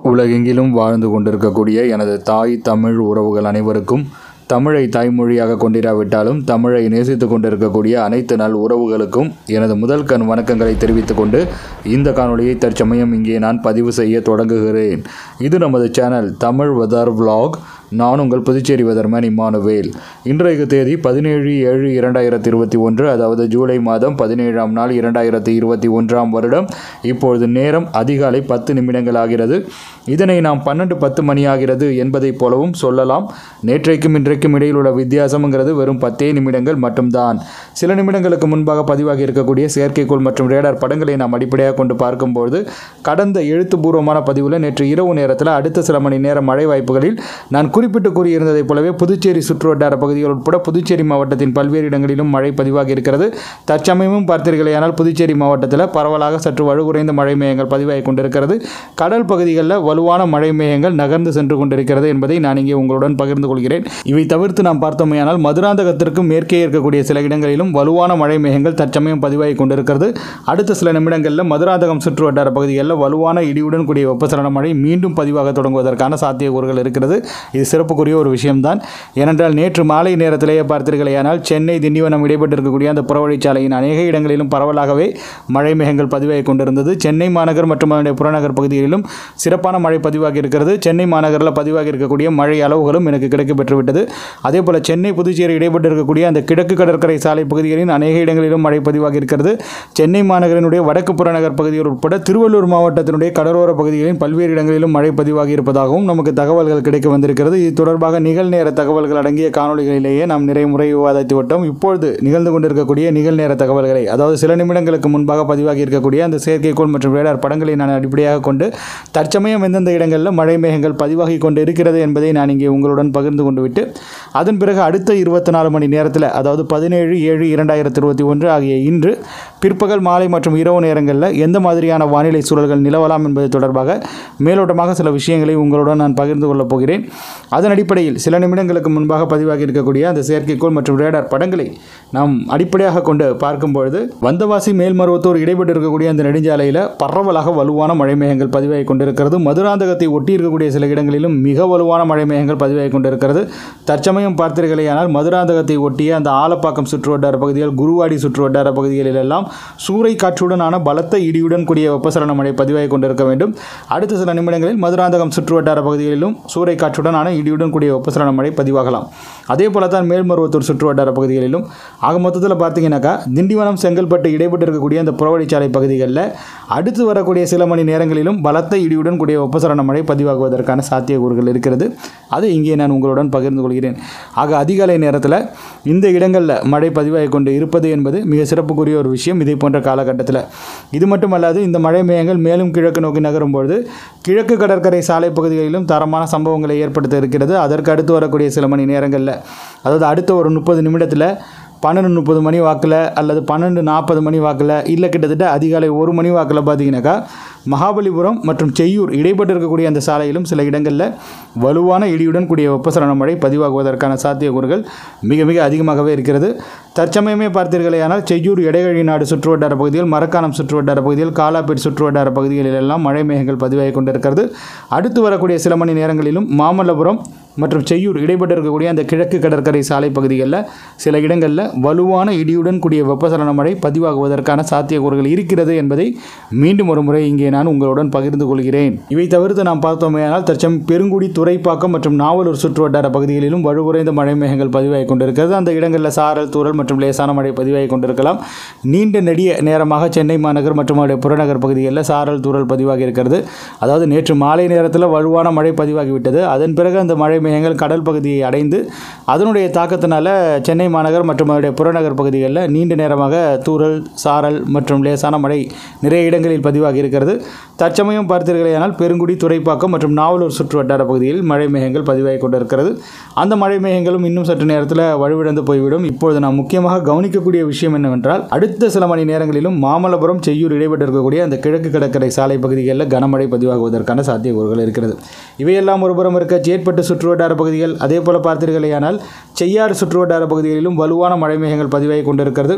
உலகெங்கிலும் வாழ்ந்து கொண்டிருக்கக்கூடிய எனது தாய் தமிழ் உறவுகள் அனைவருக்கும் தமிழை தாய்மொழியாக கொண்டிராவிட்டாலும் தமிழை நேசித்து கொண்டிருக்கக்கூடிய அனைத்து நல் உறவுகளுக்கும் எனது முதல் கண் வணக்கங்களை தெரிவித்துக் கொண்டு இந்த காணொளியை தற்சமயம் இங்கே நான் பதிவு செய்ய தொடங்குகிறேன் இது நமது சேனல் தமிழ் வெதர் vlog நான் உங்கள் புதுச்சேரி வெதர்மேன் இம்மானுவேல் இன்றைய தேதி பதினேழு ஏழு இரண்டாயிரத்தி இருபத்தி ஒன்று அதாவது ஜூலை மாதம் பதினேழாம் நாள் இரண்டாயிரத்தி இருபத்தி ஒன்றாம் வருடம் இப்பொழுது நேரம் அதிகாலை பத்து நிமிடங்கள் ஆகிறது இதனை நாம் பன்னெண்டு பத்து மணி ஆகிறது என்பதைப் போலவும் சொல்லலாம் நேற்றைக்கும் இன்றைக்கும் இடையில் உள்ள வித்தியாசம்ங்கிறது வெறும் பத்தே நிமிடங்கள் மட்டும்தான் சில நிமிடங்களுக்கு முன்பாக பதிவாகி இருக்கக்கூடிய செயற்கைக்கோள் மற்றும் ரேடார் படங்களை நாம் அடிப்படையாக கொண்டு பார்க்கும்போது கடந்த எழுத்துப்பூர்வமான பதிவில் நேற்று இரவு நேரத்தில் அடுத்த சில மணி நேர மழை வாய்ப்புகளில் நான் குறிப்பிட்டு கூறியிருந்ததைப் போலவே புதுச்சேரி சுற்றுவட்டார பகுதிகள் உட்பட புதுச்சேரி மாவட்டத்தின் பல்வேறு இடங்களிலும் மழை பதிவாகி இருக்கிறது தற்சமயமும் பார்த்தீர்களேயானால் புதுச்சேரி மாவட்டத்தில் பரவலாக சற்று வலுகுறைந்த மழை மேகங்கள் பதிவாகி கொண்டிருக்கிறது கடல் பகுதிகளில் வலுவான மழை மேகங்கள் நகர்ந்து சென்று கொண்டிருக்கிறது என்பதை நான் இங்கே உங்களுடன் பகிர்ந்து கொள்கிறேன் இவை தவிர்த்து நாம் பார்த்தோமேயானால் மதுராந்தகத்திற்கும் மேற்கே இருக்கக்கூடிய சில இடங்களிலும் வலுவான மழை மேகங்கள் தற்சமயம் பதிவாகி கொண்டிருக்கிறது அடுத்த சில நிமிடங்களில் மதுராந்தகம் சுற்றுவட்டார பகுதிகளில் வலுவான இடியுடன் கூடிய வெப்பசலன மழை மீண்டும் பதிவாக தொடங்குவதற்கான சாத்தியக்கூறுகள் இருக்கிறது இது சிறப்புக்குரிய ஒரு விஷயம்தான் ஏனென்றால் நேற்று மாலை நேரத்திலேயே பார்த்தீர்களேயானால் சென்னை திண்டிவனம் இடைப்பட்டிருக்கக்கூடிய அந்த புறவழிச்சாலையின் அநேக இடங்களிலும் பரவலாகவே மழை மேகங்கள் பதிவாகி கொண்டிருந்தது சென்னை மாநகர் மற்றும் அதனுடைய புறநகர் பகுதிகளிலும் சிறப்பான மழை பதிவாகி இருக்கிறது சென்னை மாநகரில் பதிவாகி இருக்கக்கூடிய மழை அளவுகளும் எனக்கு கிடைக்க பெற்றுவிட்டது அதே போல் சென்னை புதுச்சேரி இடைப்பட்டு இருக்கக்கூடிய அந்த கிழக்கு கடற்கரை சாலை பகுதிகளின் அநேக இடங்களிலும் மழை பதிவாகி இருக்கிறது சென்னை மாநகரினுடைய வடக்கு புறநகர் பகுதிகள் உட்பட திருவள்ளூர் மாவட்டத்தினுடைய கடலோர பகுதிகளின் பல்வேறு இடங்களிலும் மழை பதிவாகி இருப்பதாகவும் நமக்கு தகவல்கள் கிடைக்க வந்திருக்கிறது இது தொடர்பாக நிகழ்நேர தகவல்கள் அடங்கிய காணொளிகளிலேயே நாம் நிறைய முறை விவாதித்து விட்டோம் இப்பொழுது நிகழ்ந்து கொண்டிருக்கக்கூடிய நிகழ்நேர தகவல்களை அதாவது சில நிமிடங்களுக்கு முன்பாக பதிவாகி இருக்கக்கூடிய அந்த செயற்கைக்கோள் மற்றும் ரேடார் படங்களை நான் அடிப்படையாக கொண்டு தற்சமயம் எந்தெந்த இடங்களில் மழை மேகங்கள் பதிவாகி கொண்டு இருக்கிறது என்பதை நான் இங்கே உங்களுடன் பகிர்ந்து கொண்டு விட்டு அதன் பிறகு அடுத்த இருபத்தி நாலு மணி நேரத்தில் அதாவது பதினேழு ஏழு இரண்டாயிரத்தி இருபத்தி ஒன்று ஆகிய இன்று பிற்பகல் மாலை மற்றும் இரவு நேரங்களில் எந்த மாதிரியான வானிலை சூழல்கள் நிலவலாம் என்பது தொடர்பாக மேலோட்டமாக சில விஷயங்களை உங்களுடன் நான் பகிர்ந்து கொள்ளப் போகிறேன் அதன் அடிப்படையில் சில நிமிடங்களுக்கு முன்பாக பதிவாகி இருக்கக்கூடிய அந்த செயற்கைக்கோள் மற்றும் ரேடார் படங்களை நாம் அடிப்படையாக கொண்டு பார்க்கும்பொழுது வந்தவாசி மேல்மருவத்தூர் இடைப்பட்டு இருக்கக்கூடிய அந்த நெடுஞ்சாலையில் பரவலாக வலுவான மழை மேகங்கள் பதிவாகி கொண்டிருக்கிறது மதுராந்தகத்தை ஒட்டி இருக்கக்கூடிய சில இடங்களிலும் மிக வலுவான மழை மேகங்கள் பதிவாகி கொண்டிருக்கிறது தற்சமயம் பார்த்தீர்களேயானால் மதுராந்தகத்தை ஒட்டிய அந்த ஆலப்பாக்கம் சுற்றுவட்டார பகுதிகள் குருவாடி சுற்றுவட்டார பகுதிகளில் எல்லாம் சூறை காற்றுடனான பலத்த இடியுடன் கூடிய வெப்பசலன மழை பதிவாகி கொண்டிருக்க வேண்டும் அடுத்த சில நிமிடங்களில் மதுராந்தகம் சுற்றுவட்டார பகுதிகளிலும் சூறை காற்றுடனான இடியுடன் கூடிய வெப்பசலன மழை பதிவாகலாம் அதே போல தான் மேல்மருவத்தூர் சுற்றுவட்டார பகுதிகளிலும் ஆக மொத்தத்தில் பார்த்தீங்கன்னாக்கா திண்டிவனம் செங்கல்பட்டு இடைப்பட்டு இருக்கக்கூடிய அந்த புறவழிச்சாலை பகுதிகளில் அடுத்து வரக்கூடிய சில மணி நேரங்களிலும் பலத்த இடியுடன் கூடிய வெப்பசலன மழை பதிவாகுவதற்கான சாத்தியக்கூறுகள் இருக்கிறது அதை இங்கே நான் உங்களுடன் பகிர்ந்து கொள்கிறேன் ஆக அதிகாலை நேரத்தில் இந்த இடங்களில் மழை பதிவாகி கொண்டு இருப்பது என்பது மிக சிறப்புக்குரிய ஒரு விஷயம் இதே போன்ற காலகட்டத்தில் இது மட்டுமல்லாது இந்த மழை மேகங்கள் மேலும் கிழக்கு நோக்கி நகரும்பொழுது கிழக்கு கடற்கரை சாலை பகுதிகளிலும் தரமான சம்பவங்களை ஏற்படுத்த இருக்கிறது அதற்கு அடுத்து வரக்கூடிய சில மணி நேரங்களில் அதாவது அடுத்த ஒரு முப்பது நிமிடத்தில் பன்னெண்டு முப்பது மணி வாக்கில் அல்லது பன்னெண்டு நாற்பது மணி வாக்கில் இல்லை கிட்டத்தட்ட அதிகாலை ஒரு மணி வாக்கில் பார்த்தீங்கன்னாக்கா மகாபலிபுரம் மற்றும் செய்யூர் இடைப்பட்டு இருக்கக்கூடிய அந்த சாலையிலும் சில இடங்களில் வலுவான இடியுடன் கூடிய வெப்பசலன மழை பதிவாகுவதற்கான சாத்தியக்கூறுகள் மிக மிக அதிகமாகவே இருக்கிறது தற்சமயமே பார்த்தீர்களேயானால் செய்யூர் இடைகழி நாடு சுற்றுவட்டார பகுதிகள் மரக்காணம் சுற்றுவட்டார பகுதிகள் காலாப்பேட் சுற்றுவட்டார பகுதிகளில் எல்லாம் மழை மேகங்கள் பதிவாகி கொண்டிருக்கிறது அடுத்து வரக்கூடிய சில மணி நேரங்களிலும் மாமல்லபுரம் மற்றும் செய்யூர் இடைப்பட்டு இருக்கக்கூடிய அந்த கிழக்கு கடற்கரை சாலை பகுதிகளில் சில இடங்களில் வலுவான இடியுடன் கூடிய வெப்பசலன மழை பதிவாகுவதற்கான சாத்தியக்கூறுகள் இருக்கிறது என்பதை மீண்டும் ஒரு முறை இங்கே நான் உங்களுடன் பகிர்ந்து கொள்கிறேன் இவை தவிர்த்து நாம் பார்த்தோமேயானால் தற்சம் பெருங்குடி துறைப்பாக்கம் மற்றும் நாவலூர் சுற்றுவட்டார பகுதிகளிலும் வலுகுறைந்த மழை மேகங்கள் பதிவாகி கொண்டிருக்கிறது அந்த இடங்களில் சாரல் தூறல் மற்றும் லேசான மழை பதிவாகி கொண்டிருக்கலாம் நீண்ட நெடிய நேரமாக சென்னை மாநகர் மற்றும் அதனுடைய புறநகர் பகுதிகளில் சாரல் தூறல் பதிவாகி இருக்கிறது அதாவது நேற்று மாலை நேரத்தில் வலுவான மழை பதிவாகிவிட்டது அதன் பிறகு அந்த மழை மேகங்கள் கடல் பகுதியை அடைந்து அதனுடைய தாக்கத்தினால சென்னை மாநகர் மற்றும் அதனுடைய புறநகர் பகுதிகளில் நீண்ட நேரமாக தூறல் சாரல் மற்றும் லேசான மழை நிறைய இடங்களில் பதிவாகி இருக்கிறது தற்சமயம் பார்த்தீர்களேயானால் பெருங்குடி துறைப்பாக்கம் மற்றும் நாவலூர் சுற்று வட்டார பகுதியில் மழை மேகங்கள் பதிவாகி கொண்டிருக்கிறது அந்த மழை மேகங்களும் இன்னும் சற்று நேரத்தில் வலுவிழந்து போய்விடும் இப்பொழுது நாம் முக்கியமாக கவனிக்கக்கூடிய விஷயம் என்னவென்றால் அடுத்த சில மணி நேரங்களிலும் மாமல்லபுரம் செய்யூர் இடைப்பட்டு இருக்கக்கூடிய அந்த கிழக்கு கடற்கரை சாலை பகுதிகளில் கனமழை பதிவாகுவதற்கான சாத்தியக்கூறுகள் இருக்கிறது இவையெல்லாம் ஒருபுறம் இருக்க சேட்பட்டு சுற்றுவட்டார பகுதிகள் அதே போல் பார்த்தீர்களேயானால் செய்யாறு சுற்றுவட்டார பகுதிகளிலும் வலுவான மழை மேகங்கள் பதிவாகி கொண்டிருக்கிறது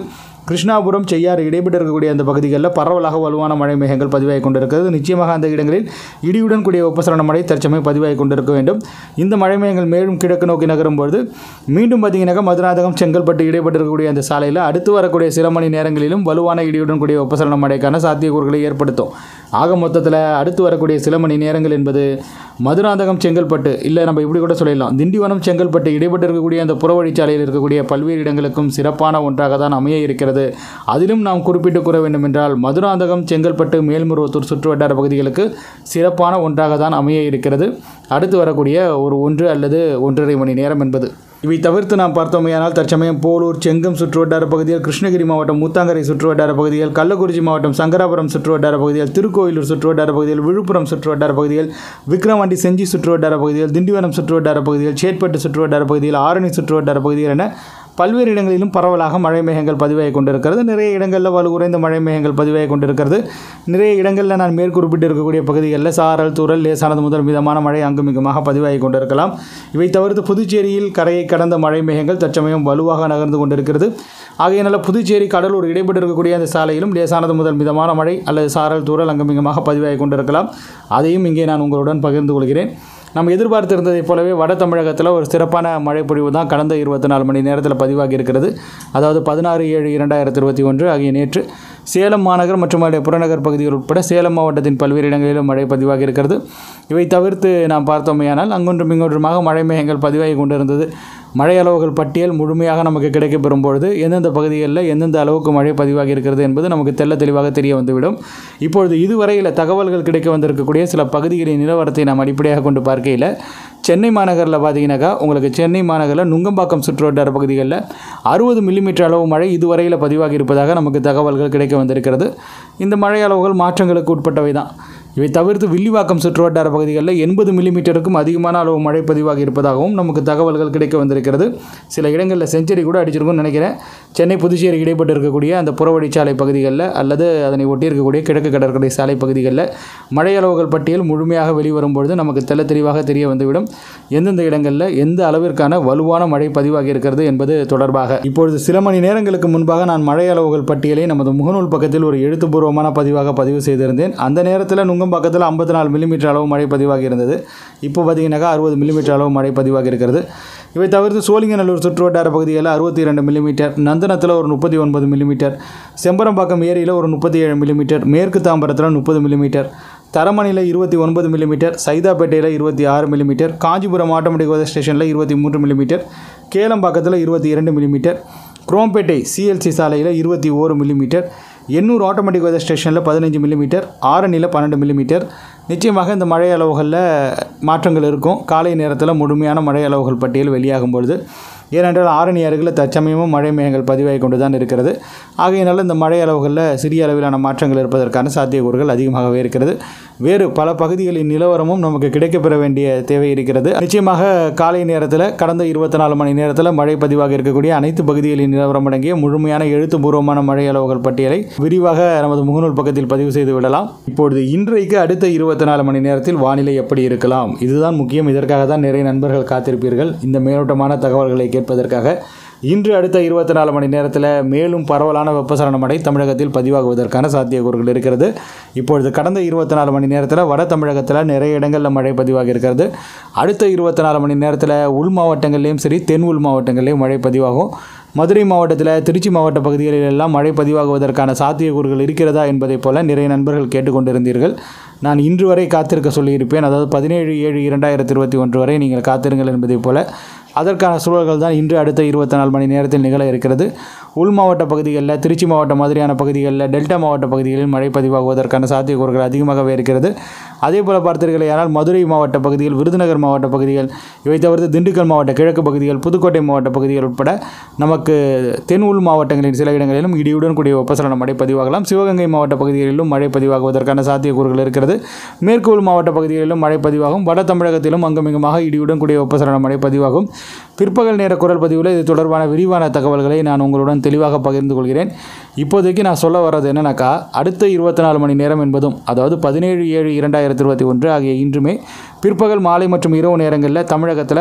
கிருஷ்ணாபுரம் செய்யாறு இடைப்பட்டு இருக்கக்கூடிய அந்த பகுதிகளில் பரவலாக வலுவான மழை மேகங்கள் பதிவாகி கொண்டிருக்கிறது நிச்சயமாக அந்த இடங்களில் இடியுடன் கூடிய வெப்பசலன மழை தற்சமயம் பதிவாகி கொண்டிருக்க வேண்டும் இந்த மழை மேகங்கள் மேலும் கிழக்கு நோக்கி நகரும் பொழுது மீண்டும் பார்த்தீங்கன்னாக்கா மதுராந்தகம் செங்கல்பட்டு இடைப்பட்டு இருக்கக்கூடிய அந்த சாலையில் அடுத்து வரக்கூடிய சில மணி நேரங்களிலும் வலுவான இடியுடன் கூடிய வெப்பசலன மழைக்கான சாத்தியக்கூறுகளை ஏற்படுத்தும் ஆக மொத்தத்தில் அடுத்து வரக்கூடிய சில மணி நேரங்கள் என்பது மதுராந்தகம் செங்கல்பட்டு இல்லை நம்ம இப்படி கூட சொல்லிடலாம் திண்டிவனம் செங்கல்பட்டு இடைப்பட்டு இருக்கக்கூடிய அந்த புறவழிச்சாலையில் இருக்கக்கூடிய பல்வேறு இடங்களுக்கும் சிறப்பான ஒன்றாக தான் அமைய இருக்கிறது அதிலும் நாம் குறிப்பிட்டு கூற வேண்டும் என்றால் மதுராந்தகம் செங்கல்பட்டு மேல்மருவத்தூர் சுற்றுவட்டார பகுதிகளுக்கு சிறப்பான ஒன்றாக தான் அமைய இருக்கிறது அடுத்து வரக்கூடிய ஒரு ஒன்று அல்லது ஒன்றரை மணி நேரம் என்பது இவை தவிர்த்து நாம் பார்த்தோமேயானால் தற்சமயம் போலூர் செங்கம் சுற்றுவட்டார பகுதிகள் கிருஷ்ணகிரி மாவட்டம் மூத்தாங்கரை சுற்றுவட்டார பகுதிகள் கள்ளக்குறிச்சி மாவட்டம் சங்கராபுரம் சுற்றுவட்டார பகுதிகள் திருக்கோயிலூர் சுற்றுவட்டார பகுதிகள் விழுப்புரம் சுற்றுவட்டார பகுதிகள் விக்ரவாண்டி செஞ்சி சுற்றுவட்டார பகுதிகள் திண்டிவனம் சுற்றுவட்டார பகுதிகள் சேட்பட்டு சுற்றுவட்டார பகுதிகள் ஆரணி சுற்றுவட்டார பகுதிகள் என பல்வேறு இடங்களிலும் பரவலாக மழை மேகங்கள் பதிவாகி கொண்டிருக்கிறது நிறைய இடங்களில் வலு குறைந்த மழை மேகங்கள் பதிவாகி கொண்டிருக்கிறது நிறைய இடங்களில் நான் மேற்குறிப்பிட்டு இருக்கக்கூடிய பகுதிகளில் சாரல் தூரல் லேசானது முதல் மிதமான மழை அங்குமிகுமாக பதிவாகி கொண்டிருக்கலாம் இவை தவிர்த்து புதுச்சேரியில் கரையை கடந்த மழை மேகங்கள் தற்சமயம் வலுவாக நகர்ந்து கொண்டிருக்கிறது ஆகையினால புதுச்சேரி கடலூர் இடைப்பட்டு இருக்கக்கூடிய அந்த சாலையிலும் லேசானது முதல் மிதமான மழை அல்லது சாரல் தூரல் அங்குமிகமாக பதிவாகி கொண்டிருக்கலாம் அதையும் இங்கே நான் உங்களுடன் பகிர்ந்து கொள்கிறேன் நம்ம எதிர்பார்த்திருந்ததைப் போலவே வட தமிழகத்தில் ஒரு சிறப்பான மழை பொழிவு தான் கடந்த இருபத்தி நாலு மணி நேரத்தில் பதிவாகி இருக்கிறது அதாவது பதினாறு ஏழு இரண்டாயிரத்தி இருபத்தி ஒன்று ஆகிய நேற்று சேலம் மாநகர் மற்றும் அதனுடைய புறநகர் பகுதிகள் உட்பட சேலம் மாவட்டத்தின் பல்வேறு இடங்களிலும் மழை பதிவாகி இருக்கிறது இவை தவிர்த்து நாம் பார்த்தோமேயானால் அங்கொன்றும் இங்கொன்றுமாக மழை மேகங்கள் பதிவாகி கொண்டிருந்தது மழை அளவுகள் பட்டியல் முழுமையாக நமக்கு கிடைக்கப்பெறும் பொழுது எந்தெந்த பகுதிகளில் எந்தெந்த அளவுக்கு மழை பதிவாகி இருக்கிறது என்பது நமக்கு தெள்ள தெளிவாக தெரிய வந்துவிடும் இப்பொழுது இதுவரையில் தகவல்கள் கிடைக்க வந்திருக்கக்கூடிய சில பகுதிகளின் நிலவரத்தை நாம் அடிப்படையாக கொண்டு பார்க்கையில் சென்னை மாநகரில் பார்த்தீங்கன்னாக்கா உங்களுக்கு சென்னை மாநகரில் நுங்கம்பாக்கம் சுற்றுவட்டார பகுதிகளில் அறுபது மில்லிமீட்டர் அளவு மழை இதுவரையில் பதிவாகி இருப்பதாக நமக்கு தகவல்கள் கிடைக்க வந்திருக்கிறது இந்த மழை அளவுகள் மாற்றங்களுக்கு உட்பட்டவை தான் இவை தவிர்த்து வில்லிவாக்கம் சுற்றுவட்டார பகுதிகளில் எண்பது மில்லிமீட்டருக்கும் அதிகமான அளவு மழை பதிவாகி இருப்பதாகவும் நமக்கு தகவல்கள் கிடைக்க வந்திருக்கிறது சில இடங்களில் செஞ்சுரி கூட அடிச்சிருக்கும்னு நினைக்கிறேன் சென்னை புதுச்சேரி இடைப்பட்டு இருக்கக்கூடிய அந்த புறவழிச்சாலை பகுதிகளில் அல்லது அதனை ஒட்டி இருக்கக்கூடிய கிழக்கு கடற்கரை சாலை பகுதிகளில் மழை அளவுகள் பட்டியல் முழுமையாக வெளிவரும் பொழுது நமக்கு தெள்ள தெளிவாக தெரிய வந்துவிடும் எந்தெந்த இடங்களில் எந்த அளவிற்கான வலுவான மழை பதிவாகி இருக்கிறது என்பது தொடர்பாக இப்பொழுது சில மணி நேரங்களுக்கு முன்பாக நான் மழை அளவுகள் பட்டியலை நமது முகநூல் பக்கத்தில் ஒரு எழுத்துப்பூர்வமான பதிவாக பதிவு செய்திருந்தேன் அந்த நேரத்தில் நுங்கம்பாக்கத்தில் ஐம்பத்தி நாலு மில்லிமீட்டர் அளவு மழை பதிவாகி இருந்தது இப்போ பார்த்தீங்கன்னாக்கா அறுபது மில்லிமீட்டர் அளவு மழை பதிவாகி இருக்கிறது இவை தவிர்த்து சோழிங்கநல்லூர் சுற்றுவட்டார பகுதிகளில் அறுபத்தி இரண்டு மில்லிமீட்டர் நந்தனத்தில் ஒரு முப்பத்தி ஒன்பது மில்லிமீட்டர் செம்பரம்பாக்கம் ஏரியில் ஒரு முப்பத்தி ஏழு மில்லிமீட்டர் மேற்கு தாம்பரத்தில் முப்பது மில்லிமீட்டர் தரமணியில் இருபத்தி ஒன்பது மில்லிமீட்டர் சைதாப்பேட்டையில் இருபத்தி ஆறு மில்லிமீட்டர் காஞ்சிபுரம் ஆட்டோமேட்டிக் வெதர் ஸ்டேஷனில் இருபத்தி மூன்று மில்லிமீட்டர் கேளம்பாக்கத்தில் இருபத்தி இரண்டு மில்லிமீட்டர் குரோம்பேட்டை சிஎல்சி சாலையில் இருபத்தி ஓரு மில்லிமீட்டர் எண்ணூர் ஆட்டோமேட்டிக் வெதர் ஸ்டேஷனில் பதினஞ்சு மில்லிமீட்டர் ஆரணியில் பன்னெண்டு மில்லிமீட்டர் நிச்சயமாக இந்த மழை அளவுகளில் மாற்றங்கள் இருக்கும் காலை நேரத்தில் முழுமையான மழை அளவுகள் பட்டியல் வெளியாகும் பொழுது ஏனென்றால் ஆரணி அருகில் தற்சமயமும் மழை மேகங்கள் பதிவாகி கொண்டு தான் இருக்கிறது ஆகையினால இந்த மழை அளவுகளில் சிறிய அளவிலான மாற்றங்கள் இருப்பதற்கான சாத்தியக்கூறுகள் அதிகமாகவே இருக்கிறது வேறு பல பகுதிகளின் நிலவரமும் நமக்கு கிடைக்கப்பெற வேண்டிய தேவை இருக்கிறது நிச்சயமாக காலை நேரத்தில் கடந்த இருபத்தி நாலு மணி நேரத்தில் மழை பதிவாக இருக்கக்கூடிய அனைத்து பகுதிகளின் நிலவரம் அடங்கிய முழுமையான எழுத்துப்பூர்வமான மழை அளவுகள் பட்டியலை விரிவாக நமது முகநூல் பக்கத்தில் பதிவு செய்து விடலாம் இப்பொழுது இன்றைக்கு அடுத்த இருபத்தி நாலு மணி நேரத்தில் வானிலை எப்படி இருக்கலாம் இதுதான் முக்கியம் இதற்காக தான் நிறைய நண்பர்கள் காத்திருப்பீர்கள் இந்த மேலோட்டமான தகவல்களை கேட்பதற்காக இன்று அடுத்த இருபத்தி நாலு மணி நேரத்தில் மேலும் பரவலான வெப்பசலன மழை தமிழகத்தில் பதிவாகுவதற்கான சாத்தியக்கூறுகள் இருக்கிறது இப்பொழுது கடந்த இருபத்தி நாலு மணி நேரத்தில் வட தமிழகத்தில் நிறைய இடங்களில் மழை பதிவாகி இருக்கிறது அடுத்த இருபத்தி நாலு மணி நேரத்தில் உள் மாவட்டங்கள்லேயும் சரி தென் உள் மாவட்டங்கள்லேயும் மழை பதிவாகும் மதுரை மாவட்டத்தில் திருச்சி மாவட்ட பகுதிகளில் எல்லாம் மழை பதிவாகுவதற்கான சாத்தியக்கூறுகள் இருக்கிறதா என்பதைப் போல நிறைய நண்பர்கள் கேட்டுக்கொண்டிருந்தீர்கள் நான் இன்று வரை காத்திருக்க சொல்லியிருப்பேன் அதாவது பதினேழு ஏழு இரண்டாயிரத்தி இருபத்தி ஒன்று வரை நீங்கள் காத்திருங்கள் என்பதைப் போல அதற்கான சூழல்கள் தான் இன்று அடுத்த இருபத்தி நாலு மணி நேரத்தில் நிகழ இருக்கிறது உள் மாவட்ட பகுதிகளில் திருச்சி மாவட்டம் மாதிரியான பகுதிகளில் டெல்டா மாவட்ட பகுதிகளில் மழை பதிவாகுவதற்கான சாத்தியக்கூறுகள் அதிகமாகவே இருக்கிறது அதே போல் பார்த்தீர்களேயானால் மதுரை மாவட்ட பகுதிகள் விருதுநகர் மாவட்ட பகுதிகள் இவை தவிர்த்து திண்டுக்கல் மாவட்ட கிழக்கு பகுதிகள் புதுக்கோட்டை மாவட்ட பகுதிகள் உட்பட நமக்கு தென் உள் மாவட்டங்களின் சில இடங்களிலும் இடியுடன் கூடிய வெப்பசலன மழை பதிவாகலாம் சிவகங்கை மாவட்ட பகுதிகளிலும் மழை பதிவாகுவதற்கான சாத்தியக்கூறுகள் இருக்கிறது மேற்கு உள் மாவட்ட பகுதிகளிலும் மழை பதிவாகும் வட தமிழகத்திலும் அங்குமிங்குமாக இடியுடன் கூடிய வெப்பசலன மழை பதிவாகும் பிற்பகல் நேர குரல் பதிவில் இது தொடர்பான விரிவான தகவல்களை நான் உங்களுடன் தெளிவாக பகிர்ந்து கொள்கிறேன் இப்போதைக்கு நான் சொல்ல வர்றது என்னன்னாக்கா அடுத்த இருபத்தி நாலு மணி நேரம் என்பதும் அதாவது பதினேழு ஏழு இரண்டாயிரத்தி இருபத்தி ஒன்று ஆகிய இன்றுமே பிற்பகல் மாலை மற்றும் இரவு நேரங்களில் தமிழகத்தில்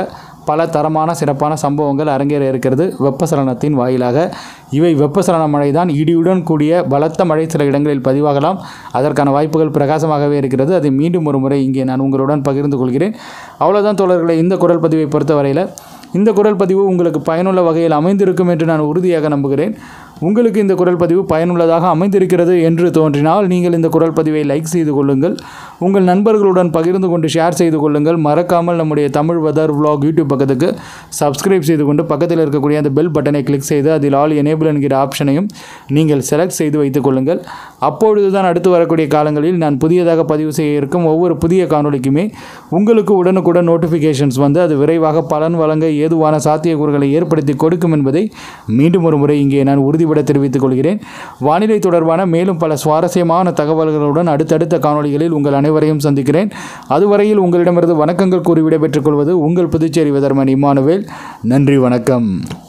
பல தரமான சிறப்பான சம்பவங்கள் அரங்கேற இருக்கிறது வெப்பசலனத்தின் வாயிலாக இவை வெப்பசலன மழை தான் இடியுடன் கூடிய பலத்த மழை சில இடங்களில் பதிவாகலாம் அதற்கான வாய்ப்புகள் பிரகாசமாகவே இருக்கிறது அதை மீண்டும் ஒரு முறை இங்கே நான் உங்களுடன் பகிர்ந்து கொள்கிறேன் அவ்வளோதான் தோழர்களை இந்த குரல் பதிவை பொறுத்தவரையில் இந்த குரல் பதிவு உங்களுக்கு பயனுள்ள வகையில் அமைந்திருக்கும் என்று நான் உறுதியாக நம்புகிறேன் உங்களுக்கு இந்த குரல் பதிவு பயனுள்ளதாக அமைந்திருக்கிறது என்று தோன்றினால் நீங்கள் இந்த குரல் பதிவை லைக் செய்து கொள்ளுங்கள் உங்கள் நண்பர்களுடன் பகிர்ந்து கொண்டு ஷேர் செய்து கொள்ளுங்கள் மறக்காமல் நம்முடைய தமிழ் வெதர் vlog யூடியூப் பக்கத்துக்கு சப்ஸ்கிரைப் செய்து கொண்டு பக்கத்தில் இருக்கக்கூடிய அந்த பெல் பட்டனை கிளிக் செய்து அதில் ஆல் எனேபிள் என்கிற ஆப்ஷனையும் நீங்கள் செலக்ட் செய்து வைத்துக் கொள்ளுங்கள் அப்பொழுது தான் அடுத்து வரக்கூடிய காலங்களில் நான் புதியதாக பதிவு செய்ய இருக்கும் ஒவ்வொரு புதிய காணொளிக்குமே உங்களுக்கு உடனுக்குடன் நோட்டிஃபிகேஷன்ஸ் வந்து அது விரைவாக பலன் வழங்க ஏதுவான சாத்தியக்கூறுகளை ஏற்படுத்தி கொடுக்கும் என்பதை மீண்டும் ஒரு முறை இங்கே நான் உறுதிபட தெரிவித்துக் கொள்கிறேன் வானிலை தொடர்பான மேலும் பல சுவாரஸ்யமான தகவல்களுடன் அடுத்தடுத்த காணொளிகளில் உங்கள் அனைவரையும் சந்திக்கிறேன் அதுவரையில் உங்களிடமிருந்து வணக்கங்கள் கூறி விடைபெற்றுக் கொள்வது உங்கள் புதுச்சேரி வெதர்மன் இமானுவேல் நன்றி வணக்கம்